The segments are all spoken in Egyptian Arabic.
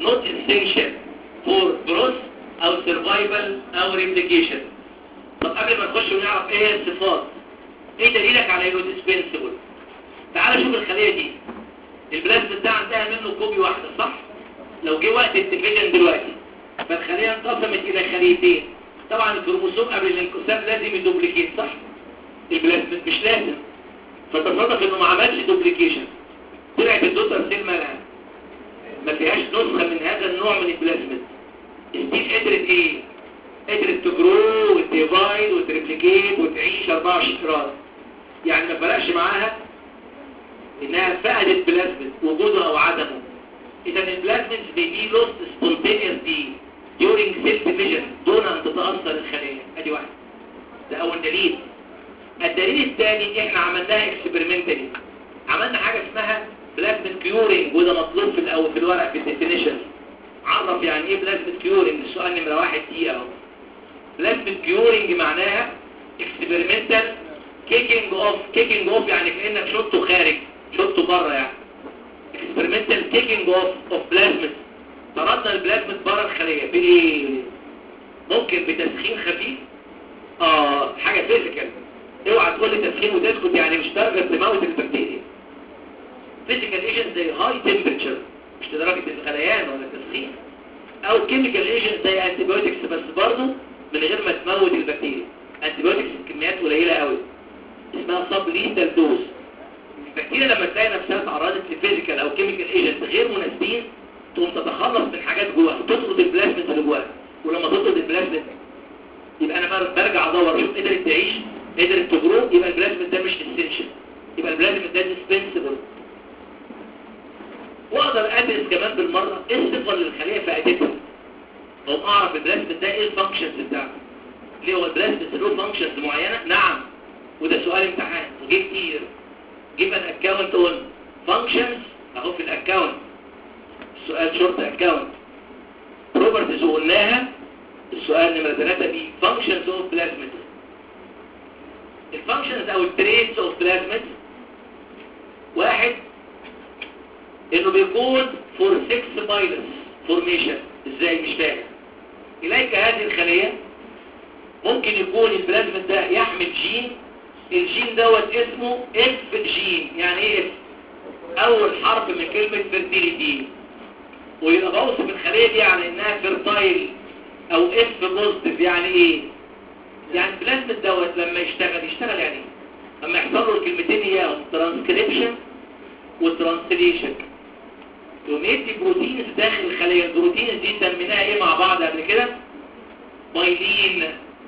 not essential for growth او survival او replication طب قبل ما نخش ونعرف ايه هي الصفات ايه دليلك على انه dispensable تعال شوف الخلية دي البلازما ده عندها منه كوبي واحدة صح لو جه وقت الديفيجن دلوقتي فالخلية انقسمت الى خليتين طبعا الكروموسوم قبل الانقسام لازم يدوبليكيت صح البلازما مش لازم فتصادف انه ما عملش دوبليكيشن طلعت الدوتر سيل مالها ما فيهاش نسخة من هذا النوع من البلازما ستيل قدرت ايه قدرت تجرو وتديفايد وتريبليكيت وتعيش 24 شهر يعني ما فرقش معاها انها فقدت بلازما وجوده او عدمه اذا البلازما بيجي لوست سبونتينيوسلي during cell division دون ان تتاثر الخليه ادي واحد ده اول دليل الدليل الثاني احنا عملناها اكسبيرمنتالي عملنا حاجه اسمها بلازما كيورنج وده مطلوب في الاول في الورق في الديفينيشن عرف يعني ايه بلازما كيورنج السؤال نمره واحد دي اهو بلازما كيورنج معناها اكسبيرمنتال كيكينج اوف كيكينج اوف يعني كانك شطه خارج شطه بره يعني اكسبيرمنتال كيكينج اوف اوف بلازما طردنا البلازما بره الخليه بايه ممكن بتسخين خفيف اه حاجه فيزيكال اوعى تقول لي تسخين وتسكت يعني مش درجه تموت البكتيريا فيزيكال ايجنت زي هاي تمبرتشر مش لدرجه الغليان ولا التسخين او كيميكال ايجنت زي انتيبيوتكس بس برضه من غير ما تموت البكتيريا انتيبيوتكس بكميات قليله قوي اسمها سب ليتال دوز البكتيريا لما تلاقي نفسها تعرضت لفيزيكال او كيميكال ايجنت غير مناسبين تقوم تتخلص من حاجات جواها تطرد البلازمنت اللي جواها ولما تطرد البلازمنت يبقى انا برجع ادور شوف قدرت تعيش قدرت تجرو يبقى البلازمنت ده مش اسينشال يبقى البلازمنت ده ديسبنسبل واقدر ادرس كمان بالمره ايه الصفه اللي الخليه فائدتها او اعرف البلازمنت ده ايه الفانكشنز بتاعته ليه هو البلازمنت له فانكشنز معينه نعم وده سؤال امتحان وجه كتير جيب ان اكونت اون فانكشنز اهو في الاكونت السؤال شورت اكونت بروبرتيز قلناها السؤال نمرة 3 بي functions of plasmid الفانكشنز او التريتس اوف بلازميد واحد انه بيكون فور 6 بايلس فورميشن ازاي مش فاهم اليك هذه الخلية ممكن يكون البلازميد ده يحمل جين الجين دوت اسمه اف جين يعني ايه اف اول حرف من كلمة fertility ويبقى بوصف الخلية دي على انها فيرتايل او اف بوزيتيف يعني ايه يعني البلازميد دوت لما يشتغل يشتغل يعني ايه لما يحصل له الكلمتين اياهم ترانسكريبشن وترانسليشن يقوم يدي بروتينز داخل الخلية البروتينز دي سميناها ايه مع بعض قبل كده بايلين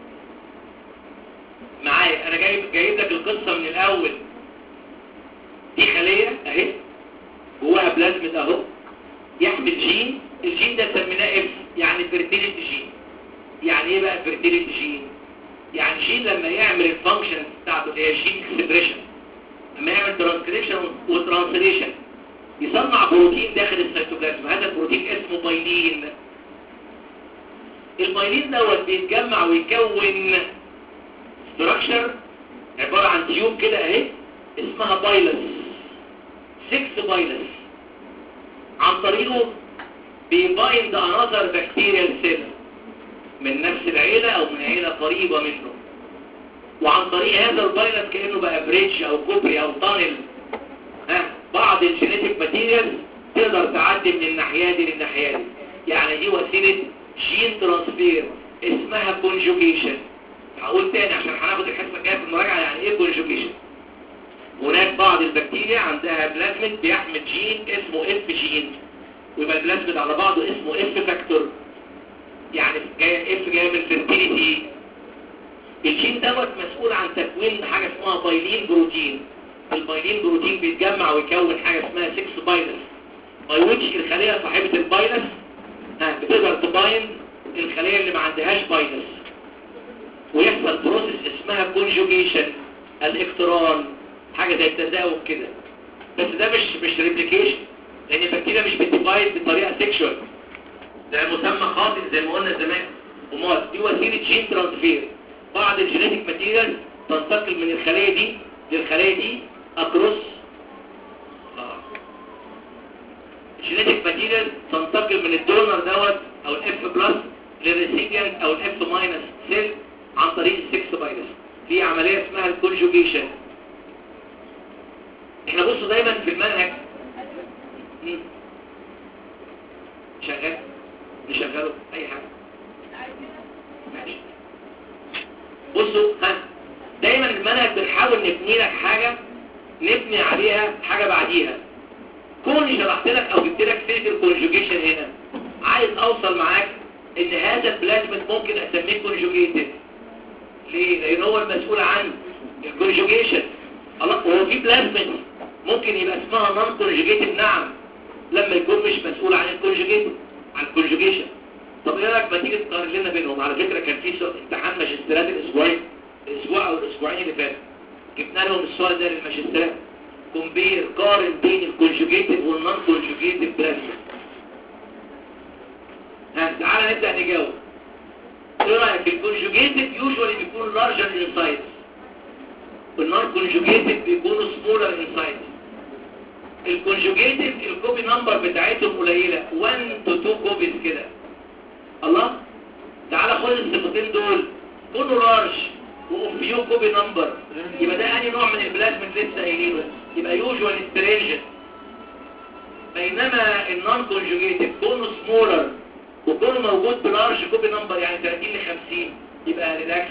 معايا انا جايب جايب لك القصة من الاول دي خلية اهي جواها بلازميد اهو يحمل جين الجين ده سميناه اف يعني فيرتيليتي جين يعني ايه بقى فيرتيليتي جين يعني جين لما يعمل الفانكشن بتاعته اللي هي جين اكسبريشن لما يعمل ترانسكريبشن وترانسليشن يصنع بروتين داخل السيتوبلازم هذا البروتين اسمه بايلين البايلين دوت بيتجمع ويكون ستراكشر عبارة عن تيوب كده اهي اسمها بايلس 6 بايلس عن طريقه بيبايند انذر بكتيريال سيل من نفس العيلة او من عيلة قريبة منه وعن طريق هذا البايلس كأنه بقى بريدج او كوبري او تانل ها بعض الجينيتيك ماتيريال تقدر تعدي من الناحية دي للناحية دي يعني دي وسيلة جين ترانسفير اسمها كونجوجيشن هقول تاني عشان هناخد الحصة الجاية في المراجعة يعني ايه كونجوجيشن هناك بعض البكتيريا عندها بلازميد بيحمل جين اسمه اف جين ويبقى البلازميد على بعضه اسمه اف فاكتور يعني جاي اف جاي من فيرتيليتي الجين دوت مسؤول عن تكوين حاجه اسمها بايلين بروتين البايلين بروتين بيتجمع ويكون حاجه اسمها 6 بايلس باي ويتش الخليه صاحبه البايلس ها بتقدر تباين الخليه اللي ما عندهاش بايلس ويحصل بروسيس اسمها كونجوجيشن الاقتران حاجه زي التزاوج كده بس ده مش مش ريبليكيشن لان البكتيريا مش بتديفايد بطريقه سيكشوال ده مسمى خاطئ زي ما قلنا زمان امال دي وسيله جين ترانسفير بعض الجينيتيك ماتيريال تنتقل من الخليه دي للخليه دي اكروس الكاتاليتيك ماتيريال تنتقل من الدونر دوت او الاف بلس للريسيبيانت او الاف ماينس سيل عن طريق السكس باينس في عمليه اسمها الكونجوجيشن احنا بصوا دايما في المنهج مم. شغال نشغله اي حاجه ماشي بصوا ها دايما المنهج بنحاول نبني لك حاجه نبني عليها حاجه بعديها كوني شرحت لك او جبت لك سيره الكونجوجيشن هنا عايز اوصل معاك ان هذا البلازمت ممكن اسميه كونجوجيتد ليه لان هو المسؤول عن الكونجوجيشن الله هو في بلازمت ممكن يبقى اسمها نون كونجوجيتد نعم لما يكون مش مسؤول عن الكونجوجيتد عن الكونجوجيشن طب ايه رايك ما تيجي تقارن لنا بينهم على فكره كان في سؤال- امتحان ماجستيرات الاسبوعين الاسبوع او الاسبوعين اللي فاتوا جبنا لهم السؤال ده للماجستيرات كومبير قارن بين الكونجوجيتد والنون كونجوجيتد بلازمت ها تعالى نبدا نجاوب ايه رايك الكونجوجيتد يوجوالي بيكون لارجر ان سايز والنون كونجوجيتد بيكونوا سمولر ان سايز الكونجوجيتد الكوبي نمبر بتاعتهم قليله 1 تو 2 كوبيز كده الله تعالى خد الصفتين دول كونوا لارج وفيو كوبي نمبر يبقى ده انهي نوع من البلازمت لسه قايلينه يبقى يوجوال سترينجن بينما النون كونجوجيتد كونه سمولر وكونه موجود بلارج كوبي نمبر يعني 30 ل 50 يبقى ريلاكس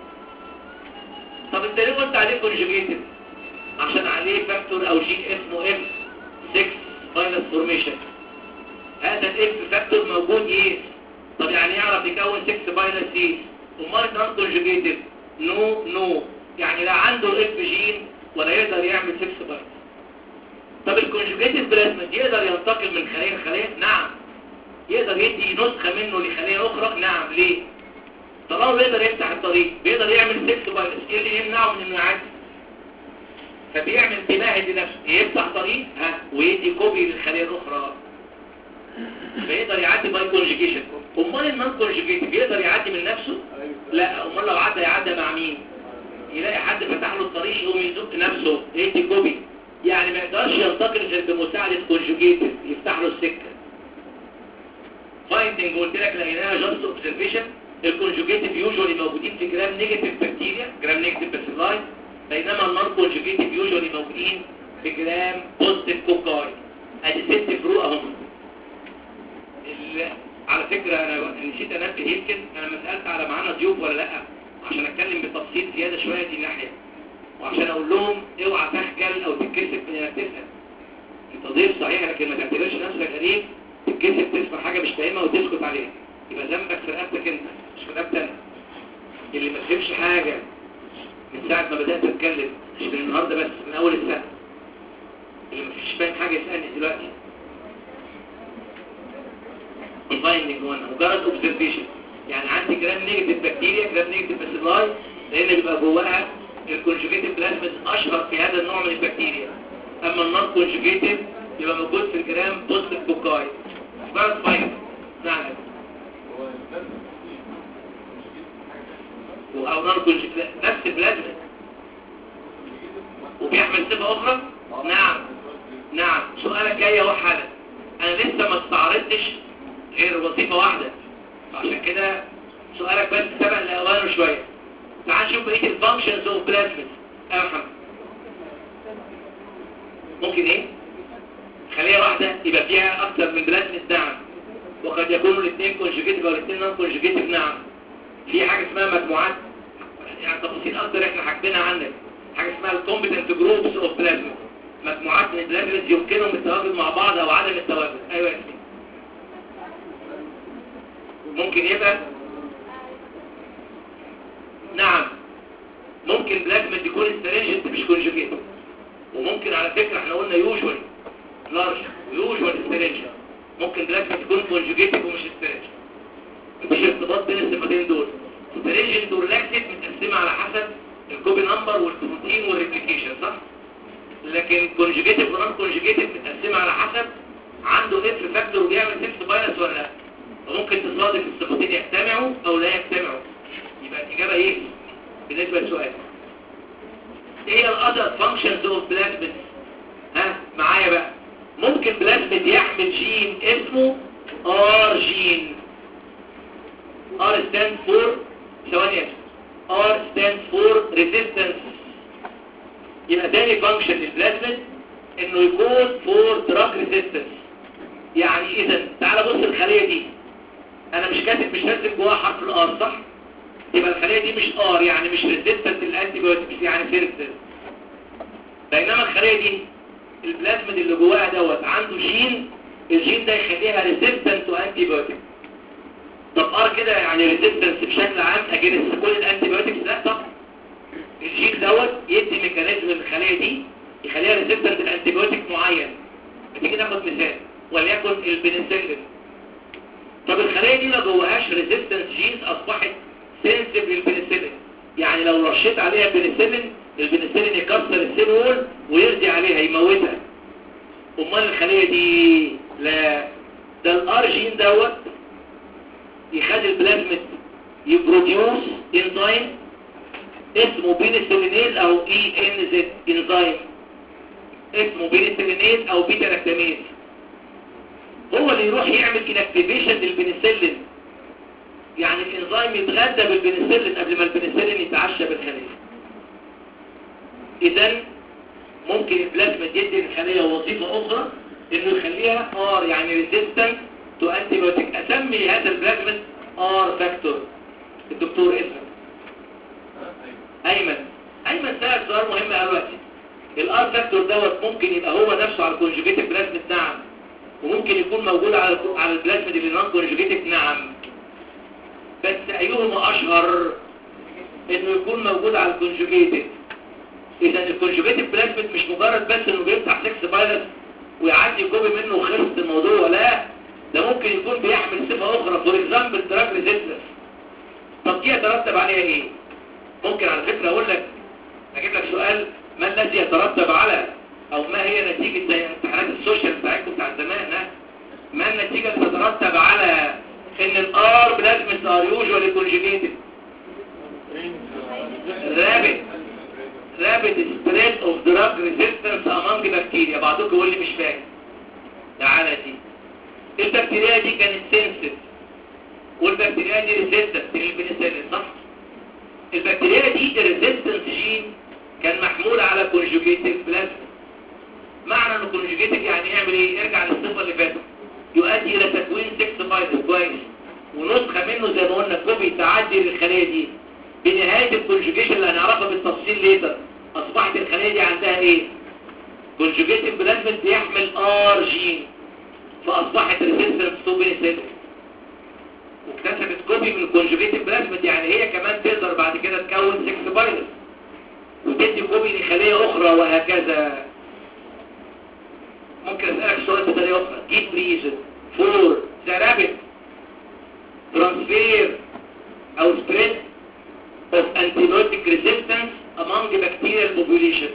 طب انت ليه قلت عليه كونجوجيتد عشان عليه فاكتور او جين اسمه اف 6 فاينل فورميشن هذا الاف فاكتور موجود ايه طب يعني يعرف يكون 6 فاينل سي امال نون كونجوجيتد نو نو يعني لا عنده اف جين ولا يقدر يعمل 6 فاينل طب الكونجوجيتد بلازمنت يقدر ينتقل من خليه لخليه نعم يقدر يدي نسخة منه لخلية أخرى نعم ليه طالما بيقدر يفتح الطريق بيقدر يعمل سكس بايلس ايه اللي يمنعه من انه يعدي فبيعمل انتباه لنفسه يفتح طريق ها ويدي كوبي للخلية الأخرى فيقدر يعدي باي كونجيجيشن امال النون كونجيجيتد بيقدر يعدي من نفسه لا امال لو عدى يعدي مع مين يلاقي حد فتح له الطريق يقوم يزق نفسه يدي كوبي يعني ما يقدرش ينتقل غير بمساعدة كونجوجيتد يفتح له السكة فايندنج قلت لك لقيناها جاست اوبزرفيشن الكونجوجيتيف يوجوالي موجودين في جرام نيجاتيف بكتيريا جرام نيجاتيف باسيلاي بينما النون كونجوجيتيف يوجوالي موجودين في جرام بوزيتيف كوكاي ادي ست فروق اهم ال- على فكرة انا نسيت انبه يمكن انا ما سالت على معانا ضيوف ولا لا عشان اتكلم بتفصيل زيادة شوية دي ناحية وعشان اقول لهم اوعى تخجل او تتكسف من انك تسال انت ضيف صحيح لكن ما تعتبرش نفسك غريب تتكسف تسمع حاجة مش فاهمها وتسكت عليها يبقى ذنبك في رقبتك انت مش في رقبتي انا اللي ما فهمش حاجة من ساعة ما بدأت اتكلم مش من النهاردة بس من اول السنة اللي ما فيش فاهم حاجة يسألني دلوقتي فايندنج وانا مجرد اوبزرفيشن يعني عندي جرام نيجاتيف بكتيريا جرام نيجاتيف باسيلاي لان بيبقى جواها الكونجوجيتيف بلازمز اشهر في هذا النوع من البكتيريا اما النون كونجوجيتيف يبقى موجود في الجرام بوزيتيف كوكاي مجرد فايند نعم او نون كونجوجيتيف نفس البلازما وبيحمل صفة اخرى نعم نعم سؤالك جاي اهو حالا انا لسه ما استعرضتش غير وظيفة واحدة عشان كده سؤالك بس سبق لأوانه شوية تعال نشوف بقية الفانكشنز اوف بلازمز ايوه يا محمد ممكن ايه خلية واحدة يبقى فيها اكتر من بلازمز نعم وقد يكونوا الاثنين كونجوجيتيف او الاثنين نون كونجوجيتيف نعم في حاجة اسمها مجموعات يعني تفاصيل اكتر احنا حاجبينها عندك حاجة اسمها الكومبتنت جروبس اوف بلازمز مجموعات من البلازمز يمكنهم التواجد مع بعض او عدم التواجد ايوه يا اسمي ممكن يبقى نعم ممكن بلازمد يكون استرينجنت مش كونجوجيت وممكن على فكرة احنا قلنا يوجوال لارج يوجوال استرينجنت ممكن بلازمد يكون كونجوجيت ومش استرينجنت مفيش ارتباط بين الصفتين دول استرينجنت وريلاكسيت متقسمة على حسب الكوبي نمبر والبروتين والريبليكيشن صح لكن كونجوجيتيف ونون كونجوجيتيف متقسمة على حسب عنده اف فاكتور وبيعمل 6 باينس ولا لا وممكن تصادف الصفتين يجتمعوا او لا يجتمعوا يبقى الاجابه ايه بالنسبه للسؤال ايه هي الاذر فانكشنز اوف بلازميد ها معايا بقى ممكن بلازميد يحمل جين ار جين ار ستاند فور ثواني ار ستاند فور ريزيستنس يبقى تاني فانكشن للبلازميد انه يكون فور دراج ريزيستنس يعني اذا تعال بص الخليه دي انا مش كاتب مش راسم جواها حرف الار صح يبقى الخليه دي مش ار يعني مش ريزيستنت للانتي بايوتكس يعني سيرتس بينما الخليه دي البلازميد اللي جواها دوت عنده جين الجين ده يخليها ريزيستنت تو انتي بايوتكس طب ار كده يعني ريزيستنس بشكل عام اجينست كل الانتي بايوتكس لا طب الجين دوت يدي ميكانيزم للخليه دي يخليها ريزيستنت لانتي بايوتيك معين بتيجي ناخد مثال وليكن البنسلين طب الخليه دي لو جواهاش ريزيستنس جينز اصبحت سنسيف للبنسلين يعني لو رشيت عليها بنسلين البنسلين يكسر السيل وول ويرجع عليها يموتها امال الخليه دي لا ده الار جين دوت يخلي البلازميد يبروديوس انزيم اسمه بينسلينيز او اي ان زد انزيم اسمه بينسلينيز او بيتا لاكتاميز هو اللي يروح يعمل انكتيفيشن للبنسلين يعني الانزيم يتغذى بالبنسلين قبل ما البنسلين يتعشى بالخليه اذا ممكن البلازما يدي للخليه وظيفه اخرى انه يخليها ار يعني ريزيستنت تو انتي بايوتيك اسمي هذا البلازما ار فاكتور الدكتور اسمه ايمن ايمن سأل سؤال مهم دلوقتي الار فاكتور دوت ممكن يبقى هو نفسه على الكونجوجيتيف بلازميد نعم وممكن يكون موجود على على البلازميد اللي نون كونجوجيتيف نعم بس ايهما اشهر انه يكون موجود على الكونجوجيتيف اذا الكونجوجيتيف بلازميد مش مجرد بس انه بيفتح سكس فايروس ويعدي كوبي منه وخلص الموضوع لا ده ممكن يكون بيحمل صفه اخرى فور اكزامبل دراج ريزيستنس طب دي يترتب عليها ايه ممكن على فكرة اقول لك اجيب لك سؤال ما الذي يترتب على او ما هي نتيجة زي امتحانات السوشيال بتاعتكم بتاع زمان ها؟ ما النتيجة اللي تترتب على ان الار بلازمس ار يوجوالي كونجيجيتد رابد رابد سبريد اوف دراج ريزيستنس امونج بكتيريا بعضكم يقول لي مش فاهم تعالى دي البكتيريا دي كانت سنسيف والبكتيريا دي ريزيستنت للبنسلين صح البكتيريا دي الريزيستنس جين كان محمول على كونجوجيتيف بلازما معنى انه كونجوجيتيف يعني يعمل ايه يرجع للصفه اللي فاتت يؤدي الى تكوين 6 فايروس كويس ونسخه منه زي ما قلنا كوبي تعدي للخليه دي بنهايه الكونجوجيشن اللي هنعرفها بالتفصيل ليتر اصبحت الخليه دي عندها ايه كونجوجيتيف بلازما بيحمل ار جين فاصبحت ريزيستنس تو بنسلين واكتسبت كوبي من الكونجوجيتيف بلازميد يعني هي كمان تقدر بعد كده تكون 6 فايروس وتدي كوبي لخلية اخرى وهكذا ممكن اسألك سؤال بطريقة اخرى give reason for the rapid transfer او spread of antibiotic resistance among bacterial population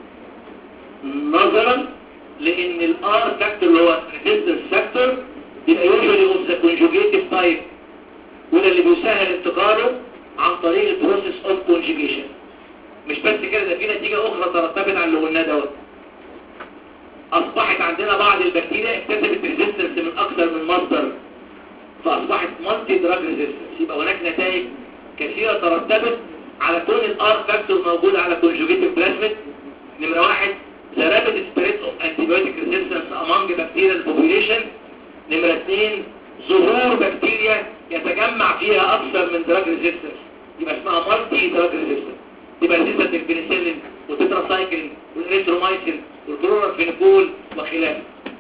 نظرا لان الار فاكتور اللي هو resistance factor يبقى usually of the conjugative type وده اللي بيسهل انتقاله عن طريق البروسيس اوف كونجيجيشن مش بس كده ده في نتيجة اخرى ترتبت على اللي قلناه دوت اصبحت عندنا بعض البكتيريا اكتسبت ريزيستنس من اكثر من مصدر فاصبحت مالتي دراج ريزيستنس يبقى هناك نتائج كثيرة ترتبت على كون الار فاكتور موجود على كونجوجيتيف بلازميد نمرة واحد the rapid spread of antibiotic resistance among bacterial population نمرة اثنين ظهور بكتيريا يتجمع فيها اكثر من دراج ريزيستنس يبقى اسمها مالتي دراج ريزيستنس يبقى ريزيستنت البنسلين والتتراسايكلين والاريثرومايسين والكلورافينيكول وخلافه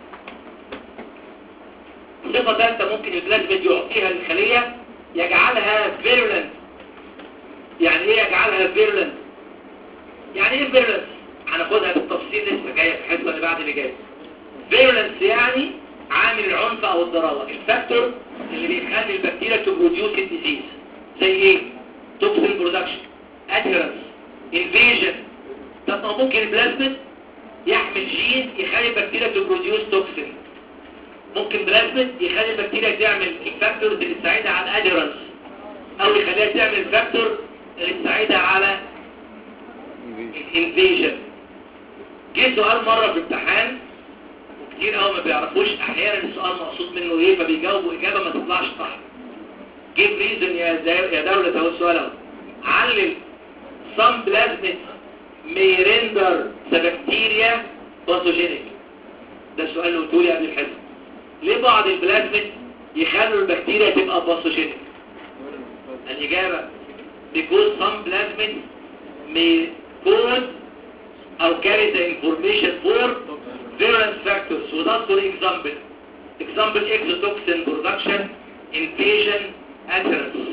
صفة ثالثة ممكن البلازميد يعطيها للخلية يجعلها فيرولنت يعني ايه يجعلها فيرولنت يعني ايه فيرولنت هناخدها بالتفصيل لسه جايه في الحصه اللي بعد اللي جايه فيرولنس يعني عامل العنف او الضراوه الفاكتور اللي بيخلي البكتيريا تبروديوس الديزيز زي ايه توكسين برودكشن ادهيرنس انفيجن طب ما ممكن البلازميد يحمل جين يخلي البكتيريا تبروديوس توكسين ممكن بلازميد يخلي البكتيريا تعمل الفاكتورز اللي تساعدها على الادهيرنس او يخليها تعمل الفاكتور اللي تساعدها على الانفيجن جه سؤال مره في امتحان كتير قوي ما بيعرفوش احيانا السؤال مقصود منه ايه فبيجاوبوا اجابه ما تطلعش صح جيب ريزون يا دا- يا دوله اهو السؤال اهو علل some plasmids may render the bacteria pathogenic ده السؤال اللي قلته لي قبل الحصه ليه بعض البلازميد يخلوا البكتيريا تبقى باثوجينيك الإجابة because some plasmids may cause أو carry the information for virulence factors وده for example example exotoxin production invasion adherence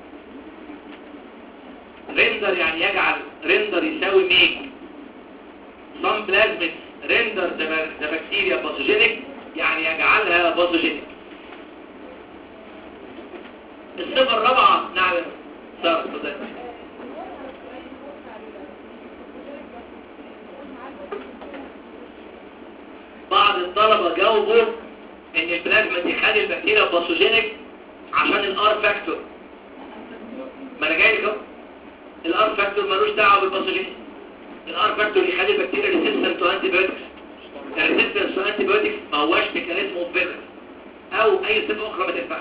render يعني يجعل render يساوي make some plasmids render the ba- the bacteria pathogenic يعني يجعلها باثوجينيك الصفة الرابعة نعم سارة اتفضل بعض الطلبة جاوبوا ان البلازما تخلي البكتيريا باثوجينيك عشان الار فاكتور ما انا جاي لك اهو الار فاكتور ملوش دعوه بالباثوجينيك الار فاكتور يخلي البكتيريا ريسيستنت تو انتي بايوتكس الريسيستنس تو انتي بايوتكس ما هواش ميكانيزم اوف فيرنس او اي صفه اخرى ما تنفعش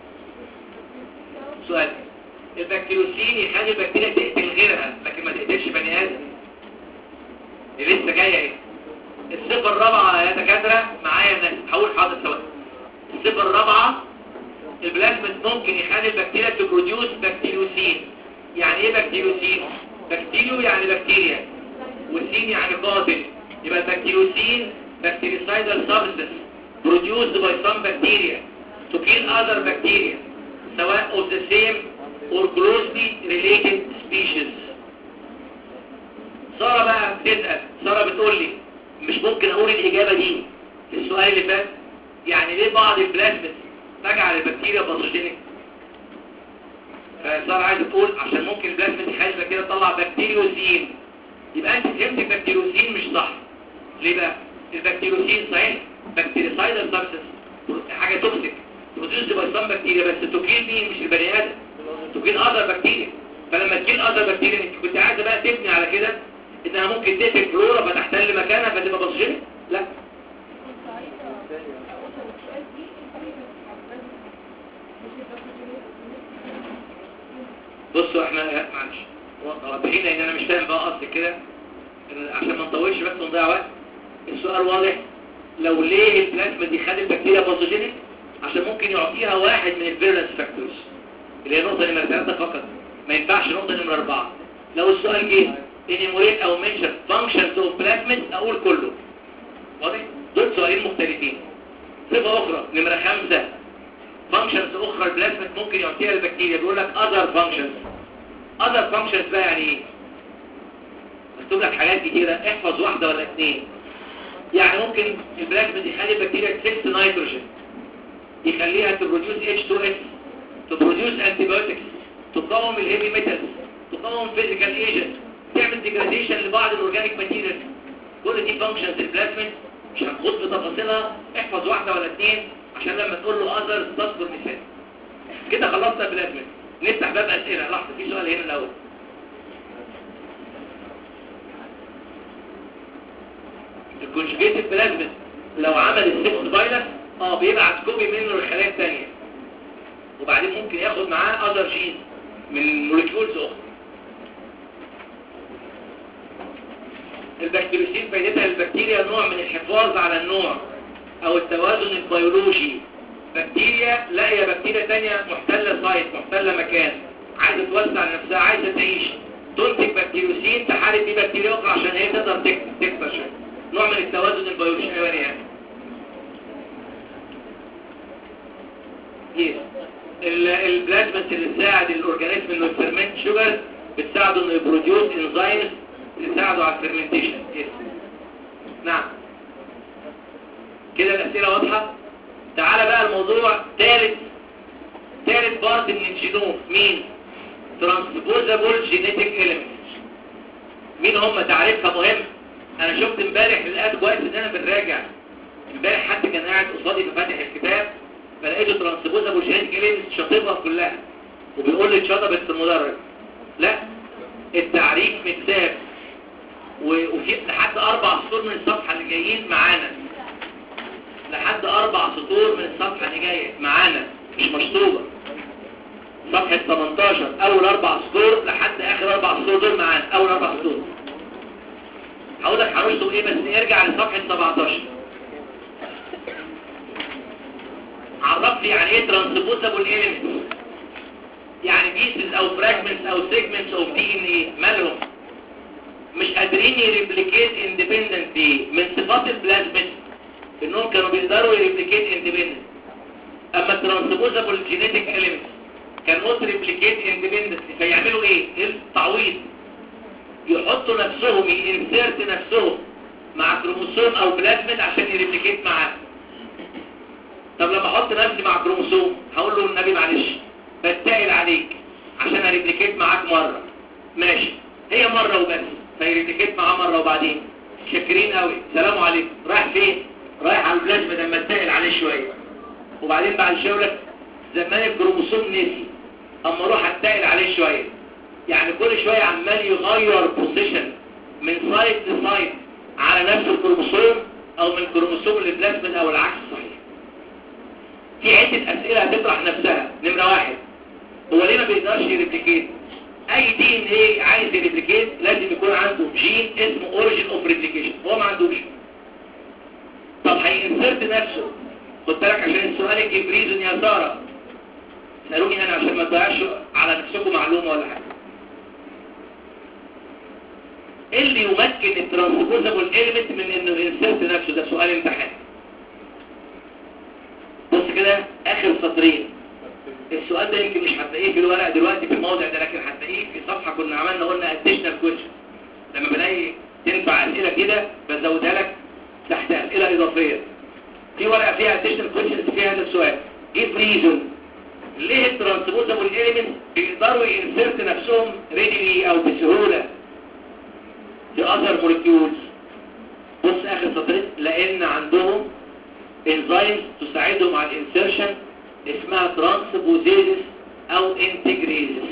سؤال البكتيروسين يخلي البكتيريا تقتل غيرها لكن ما تقتلش بني ادم دي لسه جايه اهي الصفه الرابعه يا دكاتره معايا الناس هقول حاضر ثواني الصفه الرابعه البلازميد ممكن يخلي البكتيريا تبروديوس بكتيروسين يعني ايه بكتيروسين بكتيريو يعني بكتيريا والسين يعني قاتل يبقى البكتيروسين bactericidal substance produced by some bacteria to kill other bacteria سواء of the same or closely related species سارة بقى بتسأل سارة بتقول لي مش ممكن اقول الاجابة دي في السؤال اللي فات يعني ليه بعض البلازميد تجعل البكتيريا باثوجينيك فسارة عايزة تقول عشان ممكن البلازميد يخلي كده تطلع بكتيريوسين يبقى انت فهمت البكتيروسين مش صح ليه بقى البكتيروسين صحيح بكتيريسايدال سبستنس حاجه توكسيك بروديوس باي سام بكتيريا بس تكيل مين مش البني ادم تكيل اذر بكتيريا فلما تكيل اذر بكتيريا انت كنت عايزه بقى تبني على كده انها ممكن تقتل فلورا فتحتل مكانها فتبقى باثوجينيك لا بصوا احنا معلش واضحين لان انا مش فاهم بقى قصدي كده إن- عشان ما نطولش بس ونضيع وقت السؤال واضح لو ليه البلازما دي خد البكتيريا باثوجينيك عشان ممكن يعطيها واحد من الفيرنس فاكتورز اللي هي نقطه نمره 3 فقط ما ينفعش نقطه نمره 4 لو السؤال جه انيموريت او منشن فانكشنز اوف بلازميد اقول كله واضح دول سؤالين مختلفين صفه اخرى نمره 5 فانكشنز اخرى البلازميد ممكن يعطيها البكتيريا بيقول لك اذر فانكشنز اذر فانكشنز بقى يعني ايه مكتوب لك حاجات كتيره احفظ واحده ولا اثنين يعني ممكن البلازميد يخلي البكتيريا تكس نيتروجين يخليها تبروديوس H2S تبروديوس انتيبيوتكس تقاوم الهيفي ميتالز تقاوم فيزيكال ايجنت تعمل ديجراديشن لبعض الاورجانيك ماتيريال كل دي فانكشنز البلازميد مش هنخوض في تفاصيلها احفظ واحده ولا اثنين عشان لما تقول له اذر تذكر مثال كده خلصنا البلازميد نفتح باب اسئله لحظه في سؤال هنا الاول الكونجيجيتد بلازميد لو عمل السكس فايروس اه بيبعت كوبي منه للخلايا الثانيه وبعدين ممكن ياخد معاه اذر جين من موليكيولز اخرى البكتيريوسين فايدتها للبكتيريا نوع من الحفاظ على النوع او التوازن البيولوجي بكتيريا لاقيه بكتيريا تانية محتلة سايت محتلة مكان عايزة توسع نفسها عايزة تعيش تنتج بكتيريوسين تحارب بيه بكتيريا اخرى عشان هي تقدر تك- تكبر شوية نوع من التوازن البيولوجي ايوه يعني يس ال- البلازمات اللي تساعد الاورجانيزم انه يفرمنت شوجر بتساعده انه يبروديوس انزيمز تساعده على الفرمنتيشن يس نعم كده الاسئله واضحه تعالى بقى الموضوع ثالث ثالث بارت من الجينوم مين ترانسبوزابل جينيتيك اليمنتس مين هم تعريفها مهم انا شفت امبارح لقيت كويس ان انا بنراجع امبارح حد كان قاعد قصادي ففاتح الكتاب فلقيته ترانسبوزابل جينيتيك اليمنتس شاطبها كلها وبيقول لي اتشطبت في المدرج لا التعريف متساب و- وفي لحد اربع سطور من الصفحه اللي جايين معانا لحد اربع سطور من الصفحة اللي جاية معانا مش مشطوبة صفحة 18 اول اربع سطور لحد اخر اربع سطور دول معانا اول اربع سطور هقول لك هنشطب ايه بس ارجع لصفحة 17 عرف لي يعني ايه ترانسبوزابل اليمنتس يعني بيسز او فراجمنتس او سيجمنتس اوف دي ان ايه مالهم مش قادرين يريبليكيت اندبندنتلي من صفات البلازميد انهم كانوا بيقدروا يريبليكيت اندبندنت اما الترانسبوزابل جينيتيك اليمنتس كان نوت ريبليكيت اندبندنتلي فيعملوا ايه ايه التعويض يحطوا نفسهم ينسرت نفسهم مع كروموسوم او بلازميد عشان يريبليكيت معاه طب لما احط نفسي مع كروموسوم هقول له النبي معلش بتقل عليك عشان اريبليكيت معاك مرة ماشي هي مرة وبس فيريبليكيت معاه مرة وبعدين شاكرين قوي سلام عليكم رايح فين رايح على البلازما لما اتقل عليه شوية وبعدين بعد شوية زمان الكروموسوم نسي اما اروح اتقل عليه شوية يعني كل شوية عمال يغير بوزيشن من سايد لسايد على نفس الكروموسوم او من كروموسوم للبلازما او العكس صحيح في عدة اسئلة هتطرح نفسها نمرة واحد هو ليه ما بيقدرش يريبليكيت اي دي ان ايه عايز يريبليكيت لازم يكون عنده جين اسمه اوريجين اوف ريبليكيشن هو ما عندوش طب هينسرت نفسه خد بالك عشان السؤال يجي بريزون يا ساره سالوني انا عشان ما تضيعش على نفسكم معلومه ولا حاجه ايه اللي يمكن الترانسبوزابل اليمنت من انه ينسرت نفسه ده سؤال امتحان بص كده اخر سطرين السؤال ده يمكن مش هتلاقيه في الورق دلوقتي في الموضع ده لكن هتلاقيه في صفحة كنا عملنا قلنا اديشنال كويشن لما بلاقي تنفع اسئلة كده بزودها لك تحت اسئلة اضافية في ورقة فيها اديشنال كويشن فيها هذا السؤال ايه ريزون ليه الترانسبوزابل اليمنت بيقدروا ينسرت نفسهم ريديلي او بسهولة في اثر مولكيولز بص اخر سطرين لان عندهم انزيمز تساعدهم على الانسرشن اسمها ترانسبوزيزس او انتجريزس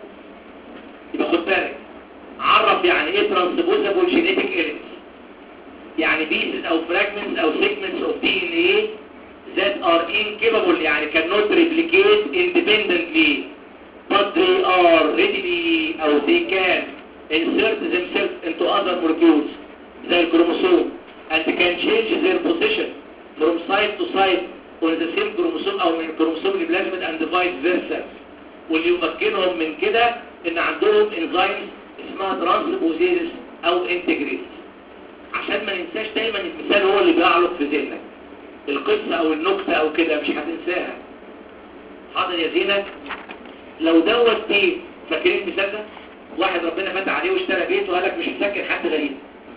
يبقى خد بالك عرف يعني ايه ترانسبوزابل جينيتيك اليمنتس يعني بيسز او فراجمنتس او سيجمنتس اوف دي ان ايه that are incapable يعني cannot replicate independently but they are readily او they can insert themselves into other molecules زي الكروموسوم and can change their position from side to side on the same chromosome او من الكروموسوم البلازميد and vice versa واللي يمكنهم من كده ان عندهم انزيمز اسمها ترانسبوزيز او انتجريز عشان ما ننساش دايما المثال هو اللي بيعلق في ذهنك القصة او النكتة او كده مش هتنساها حاضر يا زينك لو دوت ايه فاكرين المثال ده واحد ربنا فتح عليه واشترى بيت وقال لك مش هسكن حد غريب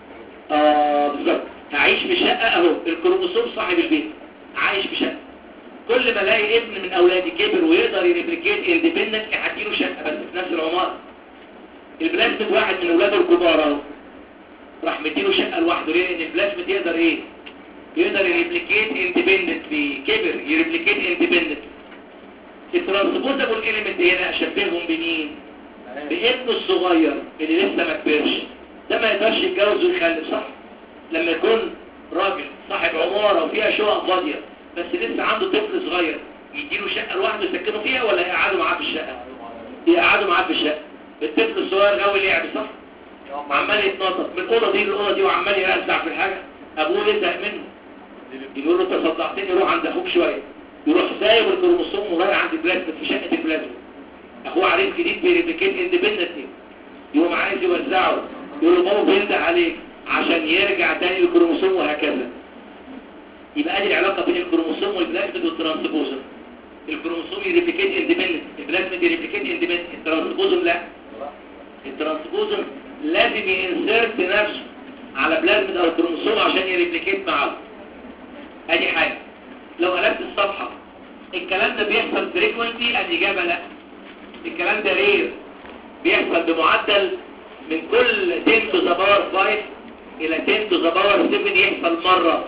اه بالظبط هعيش في شقة اهو الكروموسوم صاحب البيت عايش في شقة كل ما الاقي ابن من اولادي كبر ويقدر يريبليكيت اندبندنت هديله شقة بس في نفس العمارة البلازميد واحد من اولاده الكبار اهو راح مديله شقة لوحده ليه لان البلازميد يقدر ايه يقدر يريبليكيت اندبندنتلي كبر يريبليكيت اندبندنت الترانسبوزابل اليمنت هنا اشبههم بمين بابنه الصغير اللي لسه ما كبرش ده ما يقدرش يتجوز ويخلف صح لما يكون راجل صاحب عمارة وفيها شقق فاضية بس لسه عنده طفل صغير يديله شقة لوحده يسكنه فيها ولا يقعدوا معاه في الشقة يقعدوا معاه في الشقة الطفل الصغير غاوي لعب صح عمال يتنطط من الأوضة دي للأوضة دي وعمال يرزع في الحاجة أبوه يزهق منه يقول له انت صدعتني روح عند أخوك شوية يروح سايب الكروموسوم ورايح عند البلازما في شقة البلازما أخوه عريس جديد بيريبليكيت اندبندنتلي يقوم عايز يوزعه يقول له بابا بينده عليك عشان يرجع تاني الكروموسوم وهكذا يبقى ادي العلاقة بين الكروموسوم والبلازميد والترانسبوزم الكروموسوم يريبليكيت اندبندنت البلازميد يريبليكيت اندبندنت الترانسبوزم لا الترانسبوزم لازم ينسرت نفسه على بلازميد او كروموسوم عشان يريبليكيت معاه ادي حاجة لو قلبت الصفحة الكلام ده بيحصل فريكوينتي الاجابة لا الكلام ده رير بيحصل بمعدل من كل 10 to the power 5 الى 10 to the power 7 يحصل مرة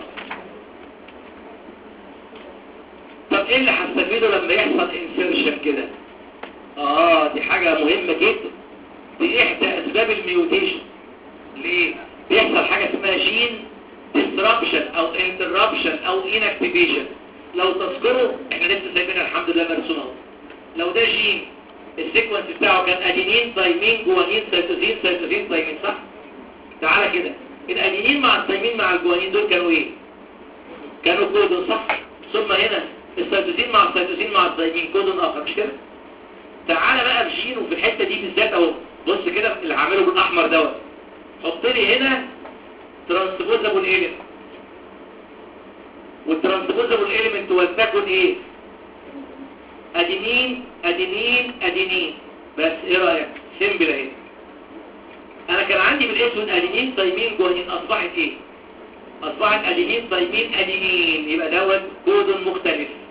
طب ايه اللي هستفيده لما يحصل انسيرشن كده اه دي حاجة مهمة جدا دي احدى اسباب الميوتيشن ليه بيحصل حاجة اسمها جين disruption او interruption او inactivation لو تذكروا احنا لسه سايبينها الحمد لله مرسومه اهو لو ده جين السيكونس بتاعه كان ادينين ثايمين جوانين سيتوزين سيتوزين ثايمين صح تعالى كده الادينين مع الثايمين مع الجوانين دول كانوا ايه كانوا كودون صح ثم هنا السيتوزين مع السيتوزين مع الثايمين كودون اخر مش كده تعالى بقى في جين وفي الحته دي بالذات اهو بص كده اللي عامله بالاحمر دوت حط لي هنا ترانسبوزابل ايلمنت والترانسبوزابل ايلمنت ولتكن ايه ادينين ادينين ادينين بس ايه رايك سيمبل اهي انا كان عندي بالاسود ادينين ثايمين جوانين اصبحت ايه اصبحت ادينين ثايمين ادينين يبقى دوت كود مختلف